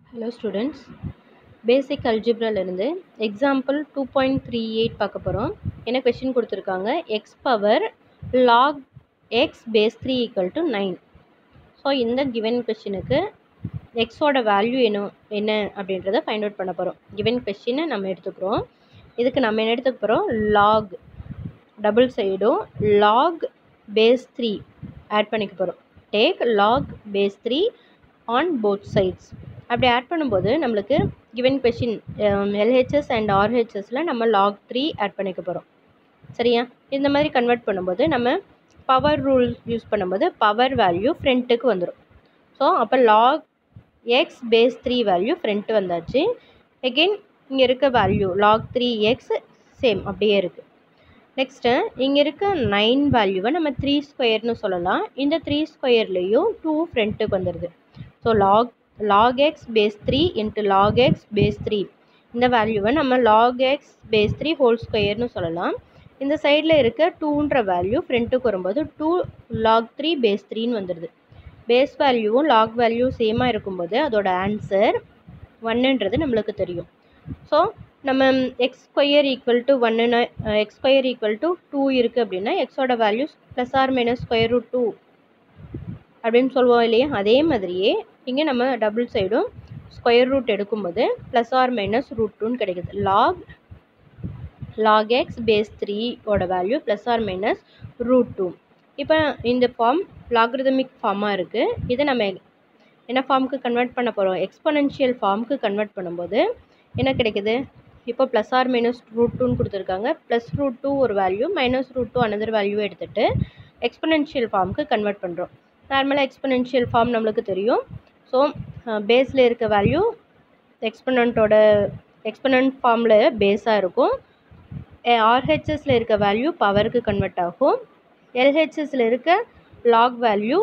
hello students basic அல்ஜிப்ராலேருந்து example two point three eight பார்க்க போகிறோம் என்ன கொஷின் கொடுத்துருக்காங்க x power log x base three equal to nine so இந்த given கொஷினுக்கு எக்ஸோட வேல்யூ என்ன என்ன அப்படின்றத ஃபைண்ட் அவுட் பண்ண போகிறோம் கிவன் கொஷினை நம்ம எடுத்துக்கிறோம் இதுக்கு நம்ம என்ன எடுத்துக்க போகிறோம் லாக் டபுள் சைடும் லாக் பேஸ் த்ரீ ஆட் பண்ணிக்க போகிறோம் take log base three on both sides அப்படி ஆட் பண்ணும்போது நம்மளுக்கு கிவன் கொஷின் எல்ஹெச்எஸ் அண்ட் ஆர்ஹெச்எஸில் நம்ம லாக் த்ரீ ஆட் பண்ணிக்க போகிறோம் சரியா இந்த மாதிரி கன்வெர்ட் பண்ணும்போது நம்ம பவர் ரூல் யூஸ் பண்ணும்போது பவர் வேல்யூ ஃப்ரண்ட்டுக்கு வந்துடும் ஸோ அப்போ log x base three value front வந்தாச்சு எகெயின் இங்கே இருக்க value log three x same அப்படியே இருக்குது நெக்ஸ்ட்டு இங்கே இருக்க நைன் வேல்யூவை நம்ம த்ரீ ஸ்கொயர்னு சொல்லலாம் இந்த த்ரீ ஸ்கொயர்லேயும் டூ ஃப்ரண்ட்டுக்கு வந்துடுது so log log x base three into log x base three இந்த வேல்யூவை நம்ம log x base three whole ஸ்கொயர்னு சொல்லலாம் இந்த சைடில் இருக்க டூன்ற வேல்யூ ஃப்ரண்ட்டுக்கு வரும்போது டூ லாக் த்ரீ பேஸ் த்ரீன்னு வந்துடுது பேஸ் வேல்யூவும் லாக் வேல்யூ சேமாக இருக்கும்போது அதோட ஆன்சர் ஒன்னுன்றது நம்மளுக்கு தெரியும் ஸோ நம்ம எக்ஸ் ஸ்கொயர் ஈக்குவல் டு ஒன்னுனா x square equal to two இருக்குது அப்படின்னா எக்ஸோட values plus or minus square root two அப்படின்னு சொல்லுவோம் இல்லையா அதே மாதிரியே இங்கே நம்ம டபுள் சைடும் ஸ்கொயர் ரூட் எடுக்கும்போது ப்ளஸ் ஆர் மைனஸ் ரூட் டூன்னு கிடைக்குது லாக் லாக் எக்ஸ் பேஸ் த்ரீயோட value plus or minus root two இப்போ இந்த ஃபார்ம் லாக்ரிதமிக் ஃபார்மாக இருக்குது இதை நம்ம என்ன ஃபார்முக்கு கன்வெர்ட் பண்ண போகிறோம் எக்ஸ்பொனென்ஷியல் ஃபார்முக்கு கன்வெர்ட் பண்ணும்போது என்ன கிடைக்குது இப்போ ப்ளஸ் ஆர் மைனஸ் ரூட் டூன்னு கொடுத்துருக்காங்க ப்ளஸ் ரூட் டூ ஒரு value minus root two another value எடுத்துகிட்டு எக்ஸ்பொனென்ஷியல் ஃபார்முக்கு கன்வெர்ட் பண்ணுறோம் நார்மலாக எக்ஸ்பொனென்ஷியல் ஃபார்ம் நம்மளுக்கு தெரியும் ஸோ பேஸில் இருக்க வேல்யூ எக்ஸ்பனண்ட்டோட எக்ஸ்பனண்ட் ஃபார்மில் பேஸாக இருக்கும் ஆர்ஹெச்எஸில் இருக்க வேல்யூ பவருக்கு கன்வெர்ட் ஆகும் எல்ஹெச்எஸில் இருக்க லாக் வேல்யூ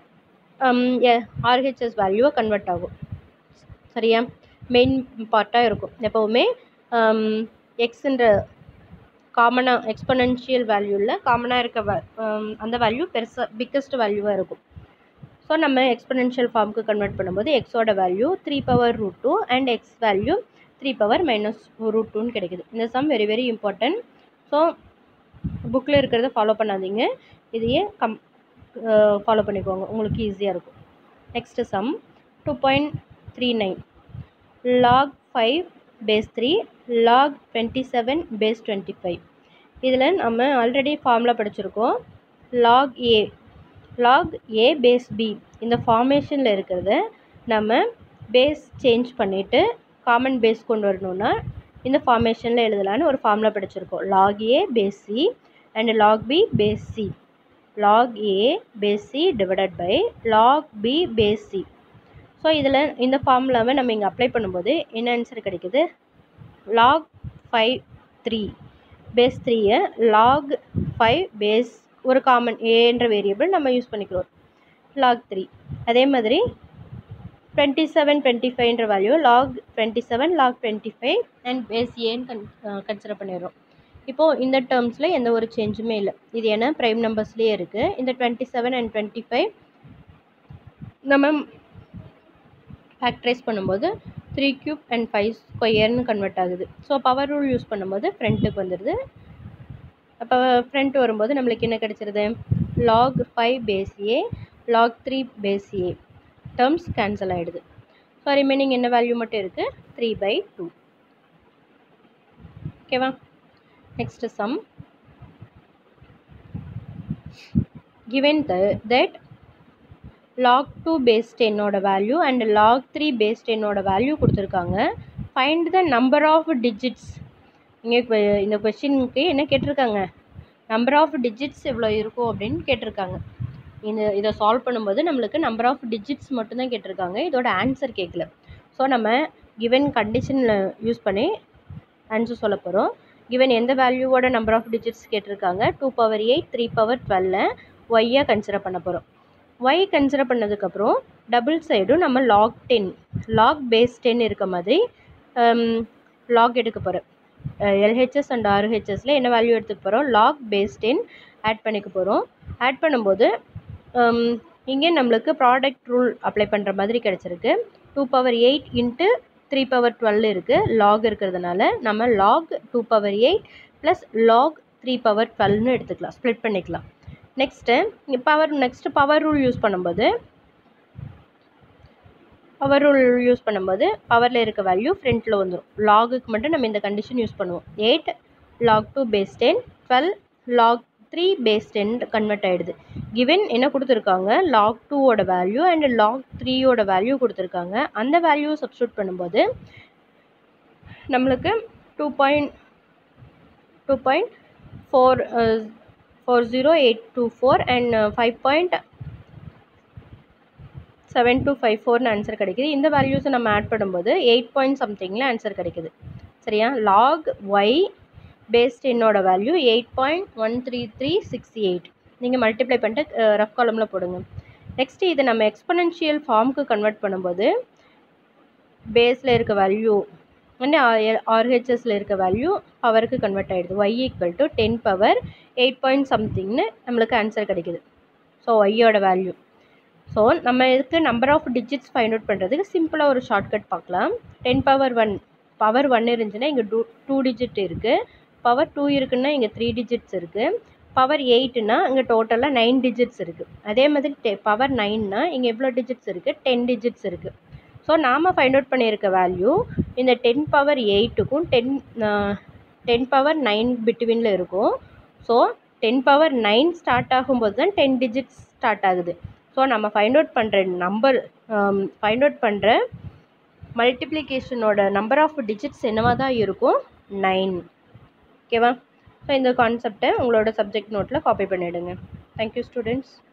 ஆர்ஹெச்எஸ் வேல்யூவை கன்வெர்ட் ஆகும் சரியா மெயின் பார்ட்டாக இருக்கும் எப்போவுமே எக்ஸுன்ற காமனாக எக்ஸ்பொனென்ஷியல் வேல்யூவில் காமனாக இருக்க அந்த வேல்யூ பெருசாக பிக்கஸ்ட் வேல்யூவாக இருக்கும் ஸோ நம்ம எக்ஸ்பொனென்ஷியல் ஃபார்முக்கு கன்வெர்ட் பண்ணும்போது எக்ஸோட value three power root two and x value three power minus root டூன்னு கிடைக்குது இந்த sum very very important so புக்கில் இருக்கிறத ஃபாலோ பண்ணாதீங்க இதையே கம் ஃபாலோ பண்ணிக்கோங்க உங்களுக்கு ஈஸியாக இருக்கும் next sum two point three nine log five base three log twenty seven base twenty five இதில் நம்ம ஆல்ரெடி ஃபார்முலா படிச்சிருக்கோம் log a log a base b இந்த ஃபார்மேஷனில் இருக்கிறத நம்ம பேஸ் சேஞ்ச் பண்ணிவிட்டு காமன் பேஸ் கொண்டு வரணுன்னா இந்த ஃபார்மேஷனில் எழுதலான்னு ஒரு ஃபார்முலா படிச்சிருக்கோம் log a base c and log b base c log a base c divided by log b base c so இதில் இந்த ஃபார்முலாவை நம்ம இங்கே அப்ளை பண்ணும்போது என்ன ஆன்சர் கிடைக்குது லாக் ஃபைவ் த்ரீ பேஸ் த்ரீயை லாக் ஃபைவ் பேஸ் ஒரு காமன் ஏன்ற வேரியபிள் நம்ம யூஸ் பண்ணிக்கிறோம் லாக் த்ரீ அதே மாதிரி டுவெண்ட்டி செவன் டுவெண்ட்டி ஃபைவ்ன்ற value log twenty seven log twenty five and base ஏன்னு கன் கன்சிடர் பண்ணிடுறோம் இப்போது இந்த டேர்ம்ஸில் எந்த ஒரு சேஞ்சுமே இல்லை இது ஏன்னா ப்ரைம் நம்பர்ஸ்லேயே இருக்குது இந்த twenty seven and twenty five நம்ம ஃபேக்டரைஸ் பண்ணும்போது த்ரீ க்யூப் அண்ட் ஃபைவ் ஸ்கொயர்னு கன்வெர்ட் ஆகுது ஸோ பவர் ரூல் யூஸ் பண்ணும்போது ஃப்ரண்ட்டுக்கு வந்துடுது அப்போ ஃப்ரண்ட் வரும்போது நம்மளுக்கு என்ன கிடச்சிருது log five base a log three base a terms cancel ஆகிடுது ஸோ ரிமைனிங் என்ன வேல்யூ மட்டும் இருக்குது த்ரீ பை டூ ஓகேவா next sum given the, that log 2 base 10 ஓட வேல்யூ அண்ட் log 3 base 10 ஓட வேல்யூ கொடுத்துருக்காங்க find the number of digits இங்கே இப்போ இந்த கொஷினுக்கு என்ன கேட்டிருக்காங்க நம்பர் ஆஃப் டிஜிட்ஸ் எவ்வளோ இருக்கும் அப்படின்னு கேட்டிருக்காங்க இந்த இதை சால்வ் பண்ணும்போது நம்மளுக்கு நம்பர் ஆஃப் டிஜிட்ஸ் மட்டும்தான் கேட்டிருக்காங்க இதோட ஆன்சர் கேட்கல ஸோ நம்ம கிவன் கண்டிஷனில் யூஸ் பண்ணி ஆன்சர் சொல்ல போகிறோம் கிவன் எந்த வேல்யூவோட நம்பர் ஆஃப் டிஜிட்ஸ் கேட்டிருக்காங்க two power eight three power டுவெல்ல ஒய்யாக கன்சிடர் பண்ண போகிறோம் ஒய் கன்சிடர் பண்ணதுக்கப்புறம் டபுள் சைடும் நம்ம log ten log base ten இருக்க மாதிரி லாக் எடுக்க போகிறோம் எல்ஹெச்எஸ் அண்ட் ஆர்ஹெச்எஸில் என்ன வேல்யூ எடுத்துக்க போகிறோம் லாக் பேஸ் டென் ஆட் பண்ணிக்க போகிறோம் ஆட் பண்ணும்போது இங்கே நம்மளுக்கு ப்ராடக்ட் ரூல் அப்ளை பண்ணுற மாதிரி கிடச்சிருக்கு two power eight into three power twelve இருக்குது லாக் இருக்கிறதுனால நம்ம log two power eight plus log three power டுவெல்னு எடுத்துக்கலாம் ஸ்ப்ளிட் பண்ணிக்கலாம் next power next power rule use பண்ணும்போது பவர் ரூல் யூஸ் பண்ணும்போது பவரில் இருக்க வேல்யூ ஃப்ரண்ட்டில் வந்துடும் லாகுக்கு மட்டும் நம்ம இந்த கண்டிஷன் யூஸ் பண்ணுவோம் eight log two base ten twelve log three base ten convert ஆகிடுது கிவன் என்ன கொடுத்துருக்காங்க லாக் டூவோட வேல்யூ அண்ட் லாக் த்ரீயோட வேல்யூ கொடுத்துருக்காங்க அந்த வேல்யூ சப்ஸ்டியூட் பண்ணும்போது நம்மளுக்கு two point two point four four zero eight two four and five point seven two five ஃபோர்னு ஆன்சர் கிடைக்குது இந்த வேல்யூஸை நம்ம ஆட் பண்ணும்போது எயிட் பாயிண்ட் சம்திங்கில் ஆன்சர் கிடைக்குது சரியா லாக் ஒய் பேஸ் டென்னோட value eight point one three three six eight நீங்கள் மல்டிப்ளை பண்ணிட்டு ரஃப் காலமில் போடுங்க நெக்ஸ்ட்டு இதை நம்ம எக்ஸ்பனன்ஷியல் ஃபார்முக்கு கன்வெர்ட் பண்ணும்போது பேஸில் இருக்க வேல்யூ வந்து ஆர்ஹெச்எஸில் இருக்க வேல்யூ பவருக்கு கன்வெர்ட் ஆகிடுது y equal to ten power eight point சம்திங்னு நம்மளுக்கு ஆன்சர் கிடைக்குது ஸோ ஒய்யோட வேல்யூ ஸோ நம்ம இதுக்கு number of digits find out பண்ணுறதுக்கு சிம்பிளாக ஒரு ஷார்ட்கட் பார்க்கலாம் ten power one power one இருந்துச்சுன்னா இங்கே டூ டூ டிஜிட் இருக்குது பவர் டூ இருக்குன்னா இங்கே த்ரீ டிஜிட்ஸ் இருக்குது பவர் எயிட்டுனா இங்கே டோட்டலாக நைன் டிஜிட்ஸ் இருக்குது அதே மாதிரி டெ பவர் நைன்னா இங்கே எவ்வளோ டிஜிட்ஸ் இருக்குது டென் டிஜிட்ஸ் இருக்குது ஸோ நாம் ஃபைண்ட் அவுட் பண்ணியிருக்க வேல்யூ இந்த டென் பவர் எயிட்டுக்கும் டென் டென் பவர் நைன் பிட்வீனில் இருக்கும் so ten power nine start ஆகும்போது தான் டென் டிஜிட்ஸ் ஸ்டார்ட் ஆகுது ஸோ நம்ம ஃபைண்ட் அவுட் பண்ணுற நம்பர் ஃபைண்ட் அவுட் பண்ணுற மல்டிப்ளிகேஷனோட நம்பர் ஆஃப் டிஜிட்ஸ் என்னவாக தான் இருக்கும் நைன் ஓகேவா ஸோ இந்த கான்செப்டை உங்களோட சப்ஜெக்ட் நோட்டில் காப்பி பண்ணிவிடுங்க தேங்க்யூ ஸ்டூடெண்ட்ஸ்